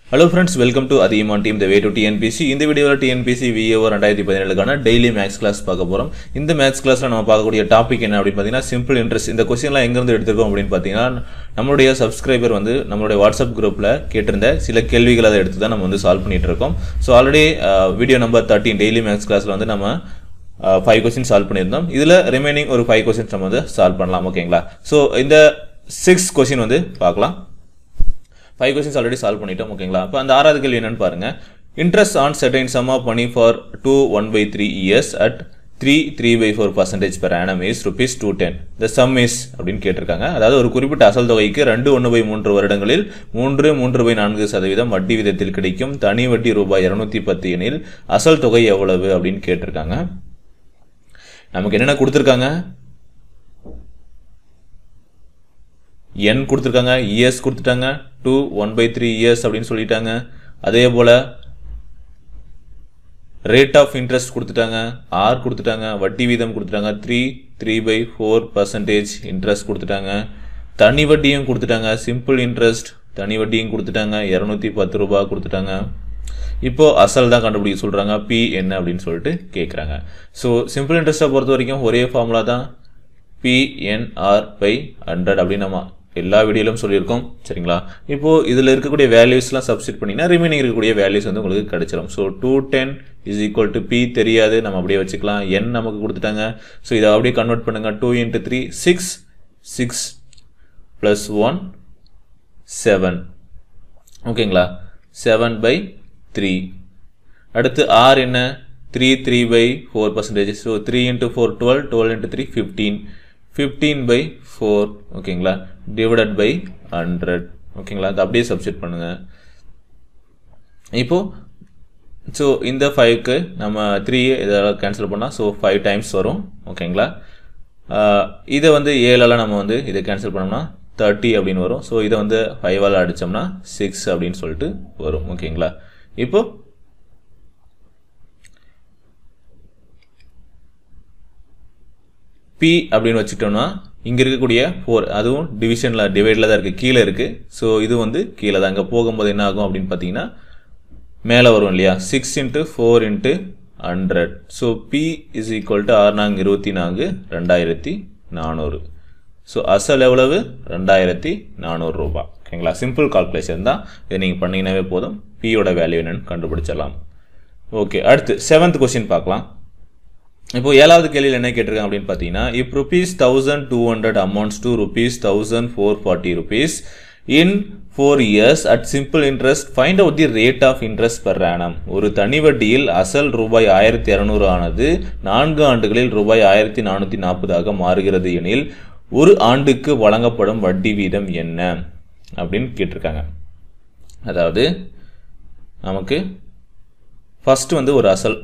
Hello friends welcome to Adhigaman team the way to TNPSC இந்த வீடியோவில் TNPSC VAO ரெண்டாயிரத்தி பதினேழுக்கான daily maths class பார்க்க போகிறோம் இந்த மேக்ஸ் கிளாஸில் நம்ம பார்க்கக்கூடிய டாபிக் என்ன அப்படின்னு பார்த்தீங்கன்னா சிம்பிள் இன்ட்ரெஸ்ட் இந்த கொஸ்டின்லாம் எங்கேருந்து எடுத்திருக்கோம் அப்படின்னு பார்த்தீங்கன்னா நம்மளுடைய சப்ஸ்கிரைபர் வந்து நம்மளுடைய வாட்ஸ்அப் குரூப்பில் கேட்டிருந்த சில கேள்விகளை அதை எடுத்து தான் நம்ம வந்து சால்வ் பண்ணிட்டு இருக்கோம் so already video number thirteen daily maths கிளாஸில் வந்து நம்ம ஃபைவ் கொஸ்டின் சால்வ் பண்ணியிருந்தோம் இதில் ரிமைனிங் ஒரு ஃபைவ் கொஸ்டின்ஸ் நம்ம வந்து சால்வ் பண்ணலாம் ஓகேங்களா ஸோ இந்த சிக்ஸ் கொஸ்டின் வந்து பார்க்கலாம் ஃபைவ் கொஸ்டின்ஸ் ஆல்ரெடி சால்வ் பண்ணிட்டோம் ஓகேங்களா அப்போ அந்த ஆறாவது கேள்வி என்னன்னு பாருங்க interest on certain sum of money for two one by three years at three three by four percentage per annum is rupees two ten the sum is அப்படின்னு கேட்டிருக்காங்க அதாவது ஒரு குறிப்பிட்ட அசல் தொகைக்கு ரெண்டு ஒன்று பை மூன்று வருடங்களில் மூன்று மூன்று பை நான்கு சதவீதம் வட்டி விதத்தில் கிடைக்கும் தனி வட்டி ரூபாய் இரநூத்தி பத்து எனில் அசல் தொகை எவ்வளவு அப்படின்னு கேட்டிருக்காங்க நமக்கு என்னென்ன கொடுத்துருக்காங்க என் கொடுத்துருக்காங்க இயர்ஸ் கொடுத்துட்டாங்க two one by three years அப்படின்னு சொல்லிட்டாங்க அதே போல் ரேட் ஆஃப் இன்ட்ரெஸ்ட் கொடுத்துட்டாங்க ஆர் கொடுத்துட்டாங்க வட்டி வீதம் கொடுத்துட்டாங்க three three by four percentage interest கொடுத்துட்டாங்க தனி வட்டியும் கொடுத்துட்டாங்க சிம்பிள் இன்ட்ரெஸ்ட் தனி வட்டியும் கொடுத்துட்டாங்க இரநூத்தி பத்து ரூபா கொடுத்துட்டாங்க இப்போ அசல் தான் கண்டுபிடிக்க சொல்கிறாங்க பி என்ன அப்படின்னு சொல்லிட்டு கேட்குறாங்க ஸோ சிம்பிள் இன்ட்ரெஸ்ட்டை பொறுத்த வரைக்கும் ஒரே ஃபார்முலா தான் பிஎன்ஆர் பை ஹண்ட்ரட் அப்படின்னு நம்ம எல்லா வீடியோலும் சொல்லியிருக்கோம் சரிங்களா இப்போ இதில் இருக்கக்கூடிய வேல்யூஸ்லாம் சப்ஸ்டிட் பண்ணிங்கன்னா ரிமைனிங் இருக்கக்கூடிய வேல்யூஸ் வந்து உங்களுக்கு கிடைச்சிடும் so two ten is equal to P தெரியாது நம்ம அப்படியே வச்சுக்கலாம் என் நமக்கு கொடுத்துட்டாங்க ஸோ இதை அப்படியே கன்வெர்ட் பண்ணுங்க two into three six six plus one seven ஓகேங்களா செவன் பை த்ரீ அடுத்து ஆர் என்ன three three by four percentage so three into four twelve twelve into three fifteen fifteen by four ஓகேங்களா divided by hundred ஓகேங்களா அது அப்படியே substitute பண்ணுங்க இப்போ so இந்த ஃபைவ்க்கு நம்ம த்ரீ இதெல்லாம் கேன்சல் பண்ணால் ஸோ ஃபைவ் டைம்ஸ் வரும் ஓகேங்களா இதை வந்து ஏழெல்லாம் நம்ம வந்து இதை கேன்சல் பண்ணோம்னா தேர்ட்டி அப்படின்னு வரும் ஸோ இதை வந்து ஃபைவால் அடித்தோம்னா சிக்ஸ் அப்படின்னு சொல்லிட்டு வரும் ஓகேங்களா இப்போ பி அப்படின்னு வச்சுட்டோம்னா இங்கே இருக்கக்கூடிய ஃபோர் அதுவும் டிவிஷனில் டிவைடில் தான் இருக்குது கீழே இருக்குது ஸோ இது வந்து கீழே தான் இங்கே போகும்போது என்ன ஆகும் அப்படின்னு பார்த்தீங்கன்னா மேலே வரும் இல்லையா six into four into hundred so P is equal to ஆறு நான்கு இருபத்தி நான்கு ரெண்டாயிரத்தி நானூறு ஸோ அசல் எவ்வளவு ரெண்டாயிரத்தி நானூறு ரூபா ஓகேங்களா சிம்பிள் கால்குலேஷன் தான் இதை நீங்கள் பண்ணிங்கனாவே போதும் பியோட வேல்யூ என்னன்னு கண்டுபிடிச்சிடலாம் ஓகே அடுத்து செவன்த் கொஸ்டின் பார்க்கலாம் இப்போ ஏழாவது கேள்வியில் என்ன கேட்டிருக்காங்க அப்படின்னு பார்த்தீங்கன்னா if rupees thousand two hundred amounts to rupees thousand four forty rupees in four years at simple interest find out the rate of interest per annum ஒரு தனி வட்டியில் அசல் ரூபாய் ஆயிரத்தி இரநூறு ஆனது நான்கு ஆண்டுகளில் ரூபாய் ஆயிரத்தி நானூற்றி நாற்பதாக மாறுகிறது எனில் ஒரு ஆண்டுக்கு வழங்கப்படும் வட்டி வீதம் என்ன அப்படின்னு கேட்டிருக்காங்க அதாவது நமக்கு ஃபஸ்ட்டு வந்து ஒரு அசல்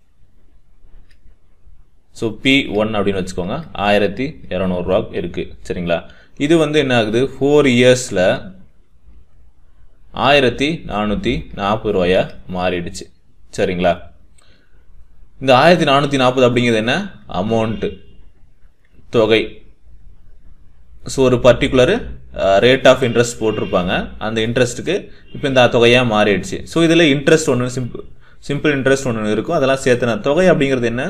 ஸோ பி ஒன் அப்படின்னு வச்சுக்கோங்க ஆயிரத்தி இரநூறுவா இருக்குது சரிங்களா இது வந்து என்ன ஆகுது ஃபோர் இயர்ஸில் ஆயிரத்தி நானூற்றி நாற்பது ரூபாயா மாறிடுச்சு சரிங்களா இந்த ஆயிரத்தி நானூற்றி நாற்பது அப்படிங்கிறது என்ன அமௌண்ட்டு தொகை ஸோ ஒரு பர்டிகுலர் ரேட் ஆஃப் இன்ட்ரெஸ்ட் போட்டிருப்பாங்க அந்த இன்ட்ரெஸ்ட்டுக்கு இப்போ இந்த தொகையாக மாறிடுச்சு ஸோ இதில் இன்ட்ரெஸ்ட் ஒன்று சிம்பிள் சிம்பிள் இன்ட்ரெஸ்ட் ஒன்று இருக்கும் அதெல்லாம் சேர்த்துன தொகை அப்படிங்கிறது என்ன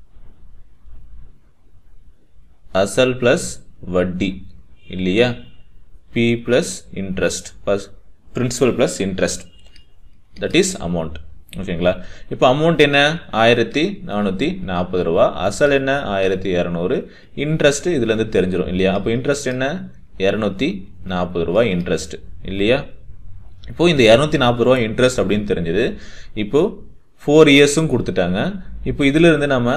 அசல் ப்ளஸ் வட்டி இல்லையா P plus interest plus principal plus interest that is amount ஓகேங்களா இப்போ அமௌண்ட் என்ன ஆயிரத்தி நானூற்றி நாற்பது ரூபா அசல் என்ன ஆயிரத்தி இரநூறு இன்ட்ரெஸ்ட் இதுலேருந்து தெரிஞ்சிடும் இல்லையா அப்போ இன்ட்ரெஸ்ட் என்ன இரநூத்தி நாற்பது ரூபா இன்ட்ரெஸ்ட் இல்லையா இப்போது இந்த இரநூத்தி நாற்பது ரூபா இன்ட்ரெஸ்ட் அப்படின்னு தெரிஞ்சது இப்போது ஃபோர் இயர்ஸும் கொடுத்துட்டாங்க இப்போ இதிலிருந்து நம்ம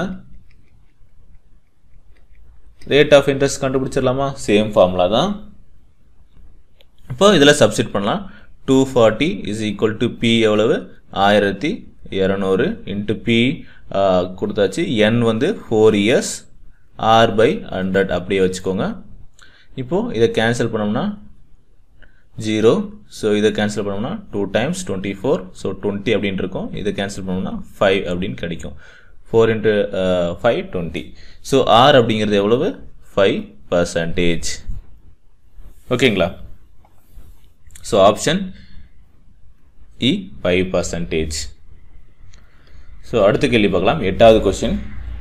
ரேட் ஆஃப் இன்ட்ரெஸ்ட் கண்டுபிடிச்சிடலாமா சேம் ஃபார்முலா தான் இப்போ இதில் சப்ஸ்டிட் பண்ணலாம் two forty is equal to P எவ்வளவு ஆயிரத்தி இரநூறு இன்ட்டு பி கொடுத்தாச்சு என் வந்து four years R by hundred அப்படியே வச்சுக்கோங்க இப்போது இதை கேன்சல் பண்ணோம்னா ஜீரோ ஸோ இதை கேன்சல் பண்ணோம்னா two times twenty four so twenty அப்படின்னு இருக்கும் இதை கேன்சல் பண்ணோம்னா ஃபைவ் அப்படின்னு கிடைக்கும் four into five twenty so R அப்படிங்கிறது எவ்வளவு ஃபைவ் பர்சன்டேஜ் ஓகேங்களா so option E five percentage so அடுத்த கேள்வி பார்க்கலாம் எட்டாவது question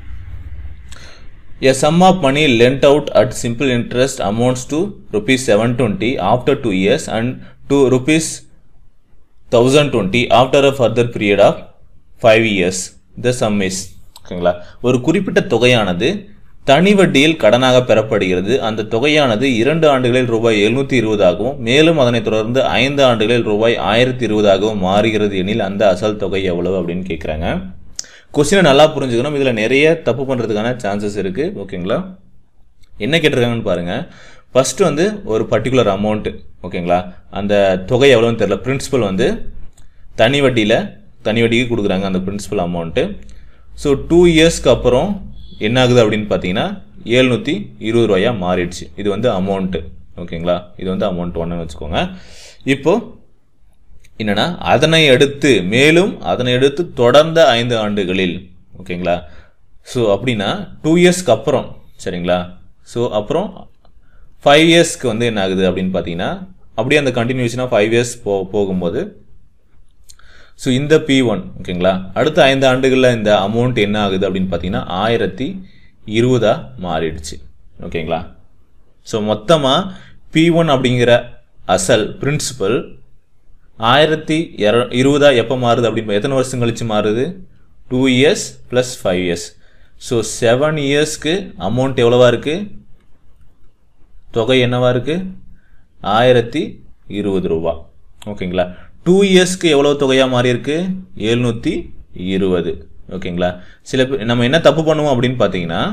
A sum of money lent out at simple interest amounts to rupees 720 after 2 years and to rupees 1020 after a further period of 5 years. The sum is ஓகேங்களா ஒரு குறிப்பிட்ட தொகையானது தனி வட்டியில் கடனாக பெறப்படுகிறது அந்த தொகையானது இரண்டு ஆண்டுகளில் ரூபாய் எழுநூற்றி இருபதாகவும் மேலும் அதனைத் தொடர்ந்து ஐந்து ஆண்டுகளில் ரூபாய் ஆயிரத்தி இருபதாகவும் மாறுகிறது எனில் அந்த அசல் தொகை எவ்வளவு அப்படின்னு கேட்குறாங்க கொஸ்டினை நல்லா புரிஞ்சுக்கணும் இதில் நிறைய தப்பு பண்ணுறதுக்கான சான்சஸ் இருக்குது ஓகேங்களா என்ன கேட்டிருக்காங்கன்னு பாருங்கள் ஃபஸ்ட்டு வந்து ஒரு பர்டிகுலர் அமௌண்ட்டு ஓகேங்களா அந்த தொகை எவ்வளோன்னு தெரில பிரின்சிபல் வந்து தனி வட்டியில் தனி வட்டிக்கு கொடுக்குறாங்க அந்த பிரின்சிபல் அமௌண்ட்டு ஸோ டூ இயர்ஸ்க்கு அப்புறம் என்ன ஆகுது அப்படின்னு பார்த்தீங்கன்னா ஏழ்நூற்றி இருபது ரூபாயா மாறிடுச்சு இது வந்து அமௌண்ட்டு ஓகேங்களா இது வந்து அமௌண்ட் ஒன்றுன்னு வச்சுக்கோங்க இப்போது என்னன்னா அதனை அடுத்து மேலும் அதனை அடுத்து தொடர்ந்த ஐந்து ஆண்டுகளில் ஓகேங்களா ஸோ அப்படின்னா டூ இயர்ஸ்க்கு அப்புறம் சரிங்களா ஸோ அப்புறம் ஃபைவ் இயர்ஸ்க்கு வந்து என்ன ஆகுது அப்படின்னு பார்த்தீங்கன்னா அப்படியே அந்த கண்டினியூஷனாக ஃபைவ் இயர்ஸ் போ போகும்போது ஸோ இந்த பி ஒன் ஓகேங்களா அடுத்த ஐந்து ஆண்டுகளில் இந்த அமௌண்ட் என்ன ஆகுது அப்படின்னு பார்த்தீங்கன்னா ஆயிரத்தி இருபதா மாறிடுச்சு ஓகேங்களா ஸோ மொத்தமாக பி ஒன் அப்படிங்கிற அசல் பிரின்சிபல் ஆயிரத்தி இர இருபதா எப்போ மாறுது அப்படின்னு எத்தனை வருஷம் கழிச்சு மாறுது two years plus five years so seven இயர்ஸ்க்கு அமௌண்ட் எவ்வளவா இருக்குது தொகை என்னவா இருக்குது ஆயிரத்தி இருபது ரூபா ஓகேங்களா டூ இயர்ஸ்க்கு எவ்வளோ தொகையாக மாறி இருக்கு எழுநூற்றி இருபது ஓகேங்களா சில பேர் நம்ம என்ன தப்பு பண்ணுவோம் அப்படின்னு பார்த்தீங்கன்னா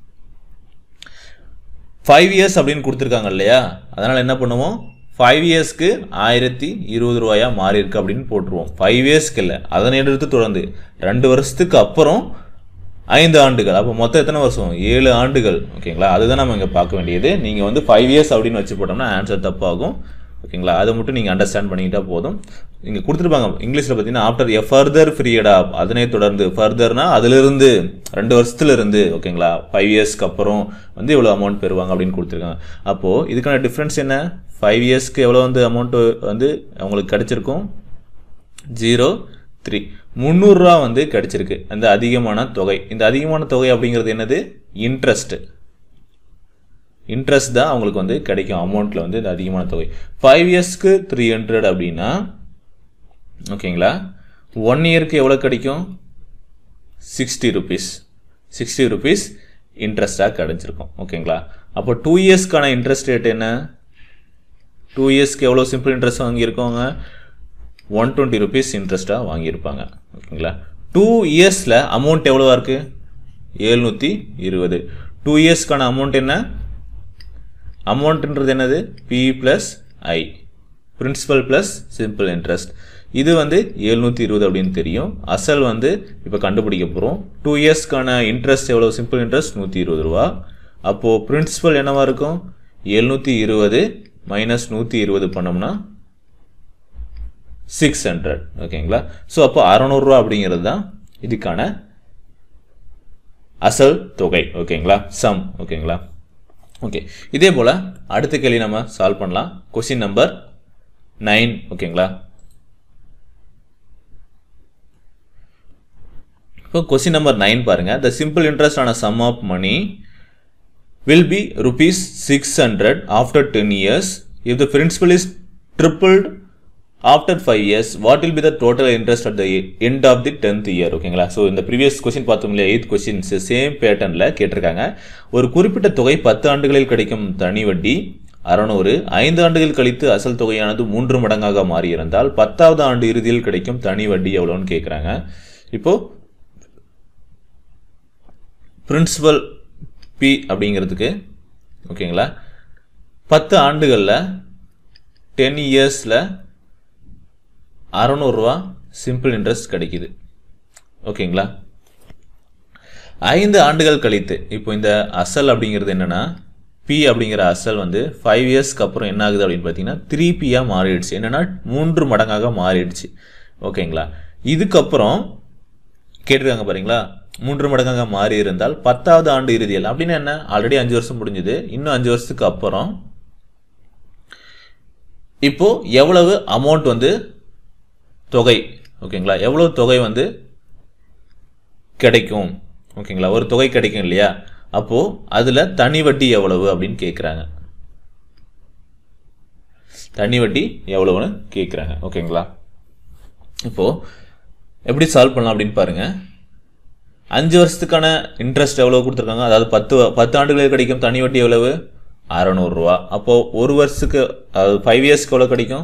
ஃபைவ் இயர்ஸ் அப்படின்னு கொடுத்துருக்காங்க இல்லையா அதனால் என்ன பண்ணுவோம் ஃபைவ் இயர்ஸ்க்கு ஆயிரத்தி இருபது ரூபாயா மாறி இருக்கு அப்படின்னு போட்டுருவோம் ஃபைவ் இயர்ஸ்க்கு இல்லை அதனை எடுத்து தொடர்ந்து ரெண்டு வருஷத்துக்கு அப்புறம் ஐந்து ஆண்டுகள் அப்போ மொத்தம் எத்தனை வருஷம் ஏழு ஆண்டுகள் ஓகேங்களா அதுதான் நம்ம இங்கே பார்க்க வேண்டியது நீங்கள் வந்து ஃபைவ் இயர்ஸ் அப்படின்னு வச்சு போட்டோம்னா ஆன்சர் தப்பாகும் ஓகேங்களா அதை மட்டும் நீங்கள் அண்டர்ஸ்டாண்ட் பண்ணிக்கிட்டா போதும் இங்கே கொடுத்துருப்பாங்க இங்கிலீஷில் பார்த்தீங்கன்னா after a further period of அதனை தொடர்ந்து ஃபர்தர்னா அதிலிருந்து ரெண்டு வருஷத்துல இருந்து ஓகேங்களா ஃபைவ் இயர்ஸ்க்கு அப்புறம் வந்து இவ்வளோ அமௌண்ட் பெறுவாங்க அப்படின்னு கொடுத்துருக்காங்க அப்போது இதுக்கான டிஃப்ரென்ஸ் என்ன ஃபைவ் இயர்ஸ்க்கு எவ்வளோ வந்து அமௌண்ட்டு வந்து அவங்களுக்கு கிடைச்சிருக்கும் ஜீரோ த்ரீ முந்நூறுரூவா வந்து கிடைச்சிருக்கு அந்த அதிகமான தொகை இந்த அதிகமான தொகை அப்படிங்கிறது என்னது இன்ட்ரெஸ்ட் இன்ட்ரெஸ்ட் தான் அவங்களுக்கு வந்து கிடைக்கும் அமௌண்ட்டில் வந்து இந்த அதிகமான தொகை ஃபைவ் இயர்ஸ்க்கு த்ரீ ஹண்ட்ரட் அப்படின்னா ஓகேங்களா ஒன் இயருக்கு எவ்வளோ கிடைக்கும் சிக்ஸ்டி ருபீஸ் சிக்ஸ்டி ருபீஸ் இன்ட்ரெஸ்ட்டாக கிடைச்சிருக்கும் ஓகேங்களா அப்போ டூ இயர்ஸ்க்கான இன்ட்ரெஸ்ட் ரேட் என்ன டூ இயர்ஸ்க்கு எவ்வளோ சிம்பிள் இன்ட்ரெஸ்ட் வாங்கியிருக்கோங்க ஒன் டுவெண்ட்டி ருபீஸ் இன்ட்ரெஸ்ட்டாக வாங்கியிருப்பாங்க ஓகேங்களா டூ இயர்ஸில் அமௌண்ட் எவ்வளோவா இருக்குது ஏழ்நூற்றி இருபது டூ இயர்ஸ்க்கான அமௌண்ட் என்ன அமௌண்ட்ன்றது என்னது P plus I principal plus simple interest இது வந்து எழுநூற்றி இருபது அப்படின்னு தெரியும் அசல் வந்து இப்போ கண்டுபிடிக்க போகிறோம் டூ இயர்ஸ்க்கான இன்ட்ரெஸ்ட் எவ்வளோ சிம்பிள் இன்ட்ரெஸ்ட் நூற்றி இருபது ரூபா அப்போது பிரின்சிபல் என்னவா இருக்கும் எழுநூற்றி இருபது மைனஸ் நூற்றி இருபது பண்ணோம்னா சிக்ஸ் ஹண்ட்ரட் ஓகேங்களா ஸோ அப்போ அறநூறுரூவா அப்படிங்கிறது தான் இதுக்கான அசல் தொகை ஓகேங்களா சம் ஓகேங்களா ஓகே இதே போல் அடுத்த கேள்வி நம்ம சால்வ் பண்ணலாம் கொஸ்டின் நம்பர் நைன் ஓகேங்களா இப்போ கொஸ்டின் நம்பர் நைன் பாருங்க the simple interest on sum of money will be rupees 600 after 10 years. If the principal is tripled after 5 years, what will be the total interest at the end of the 10th year? ஓகேங்களா so இந்த previous question பார்த்தோம் இல்லையா eighth questions same பேட்டர்னில் கேட்டிருக்காங்க ஒரு குறிப்பிட்ட தொகை பத்து ஆண்டுகளில் கிடைக்கும் தனி வட்டி அறநூறு ஐந்து ஆண்டுகள் கழித்து அசல் தொகையானது மூன்று மடங்காக மாறியிருந்தால் பத்தாவது ஆண்டு இறுதியில் கிடைக்கும் தனி வட்டி எவ்வளோன்னு கேட்குறாங்க இப்போ பிரின்சிபல் பி அப்படிங்கிறதுக்கு ஓகேங்களா பத்து ஆண்டுகளில் டென் இயர்ஸில் அறநூறுரூவா சிம்பிள் இன்ட்ரெஸ்ட் கிடைக்குது ஓகேங்களா ஐந்து ஆண்டுகள் கழித்து இப்போ இந்த அசல் அப்படிங்கிறது என்னென்னா பி அப்படிங்கிற அசல் வந்து ஃபைவ் இயர்ஸ்க்கு அப்புறம் என்ன ஆகுது அப்படின்னு பார்த்தீங்கன்னா த்ரீ பியாக மாறிடுச்சு என்னென்னா மூன்று மடங்காக மாறிடுச்சு ஓகேங்களா இதுக்கப்புறம் கேட்டிருக்காங்க பாருங்களா மூன்று மடங்காக மாறி இருந்தால் பத்தாவது ஆண்டு இறுதியில் அப்படின்னு என்ன ஆல்ரெடி அஞ்சு வருஷம் முடிஞ்சுது இன்னும் அஞ்சு வருஷத்துக்கு அப்புறம் இப்போ எவ்வளவு அமௌண்ட் வந்து தொகை ஓகேங்களா எவ்வளோ தொகை வந்து கிடைக்கும் ஓகேங்களா ஒரு தொகை கிடைக்கும் இல்லையா அப்போது அதில் தனி வட்டி எவ்வளவு அப்படின்னு கேட்குறாங்க தனி வட்டி எவ்வளவுன்னு கேட்குறாங்க ஓகேங்களா இப்போது எப்படி சால்வ் பண்ணலாம் அப்படின்னு பாருங்கள் அஞ்சு வருஷத்துக்கான இன்ட்ரெஸ்ட் எவ்வளோ கொடுத்துருக்காங்க அதாவது பத்து பத்து ஆண்டுகளுக்கு கிடைக்கும் தனி வட்டி எவ்வளவு அறநூறுரூவா அப்போது ஒரு வருஷத்துக்கு அதாவது ஃபைவ் இயர்ஸ்க்கு எவ்வளோ கிடைக்கும்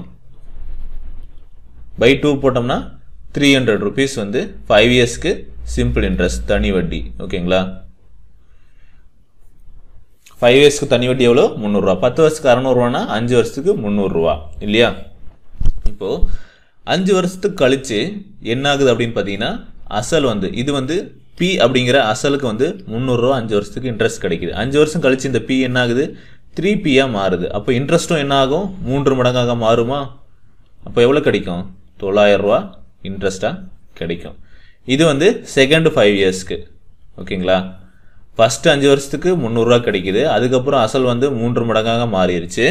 பை டூ போட்டோம்னா த்ரீ ஹண்ட்ரட் ருபீஸ் வந்து ஃபைவ் இயர்ஸ்க்கு சிம்பிள் இன்ட்ரெஸ்ட் தனி வட்டி ஓகேங்களா ஃபைவ் இயர்ஸ்க்கு தனி வட்டி எவ்வளோ முந்நூறுரூவா பத்து வருஷத்துக்கு அறநூறுவானா அஞ்சு வருஷத்துக்கு முந்நூறுரூவா இல்லையா இப்போது அஞ்சு வருஷத்துக்கு கழித்து என்ன ஆகுது அப்படின்னு பார்த்தீங்கன்னா அசல் வந்து இது வந்து பி அப்படிங்கிற அசலுக்கு வந்து முந்நூறுரூவா அஞ்சு வருஷத்துக்கு இன்ட்ரெஸ்ட் கிடைக்குது அஞ்சு வருஷம் கழிச்சு இந்த பி என்ன ஆகுது த்ரீ பியாக மாறுது அப்போ இன்ட்ரெஸ்ட்டும் என்ன ஆகும் மூன்று மடங்காக மாறுமா அப்போ எவ்வளோ கிடைக்கும் தொள்ளாயிரரூவா இன்ட்ரெஸ்ட்டாக கிடைக்கும் இது வந்து செகண்ட் ஃபைவ் இயர்ஸ்க்கு ஓகேங்களா ஃபஸ்ட்டு அஞ்சு வருஷத்துக்கு முந்நூறுரூவா கிடைக்குது அதுக்கப்புறம் அசல் வந்து மூன்று மடங்காக மாறிடுச்சு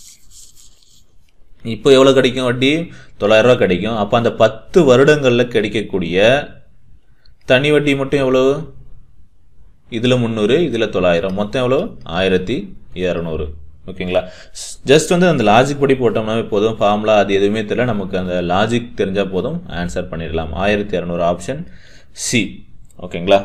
இப்போ எவ்வளோ கிடைக்கும் வட்டி தொள்ளாயிரரூவா கிடைக்கும் அப்போ அந்த பத்து வருடங்களில் கிடைக்கக்கூடிய தனி வட்டி மட்டும் எவ்வளோ இதில் முந்நூறு இதில் தொள்ளாயிரம் மொத்தம் எவ்வளோ ஆயிரத்தி இரநூறு ஓகேங்களா ஜஸ்ட் வந்து அந்த லாஜிக் படி போட்டோம்னா போதும் ஃபார்முலா அது எதுவுமே தெரியல நமக்கு அந்த லாஜிக் தெரிஞ்சால் போதும் ஆன்சர் பண்ணிடலாம் ஆயிரத்தி இரநூறு ஆப்ஷன் சி ஓகேங்களா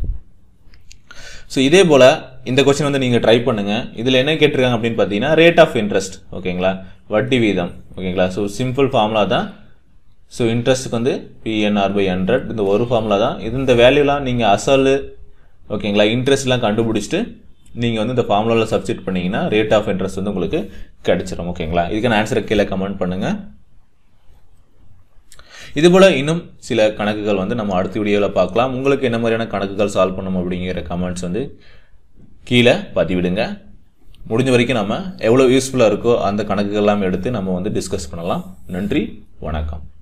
ஸோ இதே போல் இந்த கொஸ்டின் வந்து நீங்கள் ட்ரை பண்ணுங்கள் இதில் என்ன கேட்டிருக்காங்க அப்படின்னு பார்த்தீங்கன்னா ரேட் ஆஃப் இன்ட்ரெஸ்ட் ஓகேங்களா வட்டி வீதம் ஓகேங்களா ஸோ சிம்பிள் ஃபார்முலா தான் ஸோ இன்ட்ரெஸ்ட்டுக்கு வந்து பிஎன்ஆர் பை ஹண்ட்ரட் இந்த ஒரு ஃபார்முலா தான் இது இந்த வேல்யூலாம் நீங்கள் அசல் ஓகேங்களா இன்ட்ரெஸ்ட்லாம் கண்டுபிடிச்சிட்டு நீங்கள் வந்து இந்த ஃபார்முலாவில் சப்ஸ்டிட் பண்ணிங்கன்னா ரேட் ஆஃப் இன்ட்ரெஸ்ட் வந்து உங்களுக்கு கிடைச்சிரும் ஓகேங்களா இதுக்கான ஆன்சரை கீழே கமெண்ட் பண்ணுங்கள் இதுபோல் இன்னும் சில கணக்குகள் வந்து நம்ம அடுத்த வீடியோவில் பார்க்கலாம் உங்களுக்கு என்ன மாதிரியான கணக்குகள் சால்வ் பண்ணணும் அப்படிங்கிற கமெண்ட்ஸ் வந்து கீழே பதிவிடுங்க முடிஞ்ச வரைக்கும் நம்ம எவ்வளோ யூஸ்ஃபுல்லாக இருக்கோ அந்த கணக்குகள் எல்லாம் எடுத்து நம்ம வந்து டிஸ்கஸ் பண்ணலாம் நன்றி வணக்கம்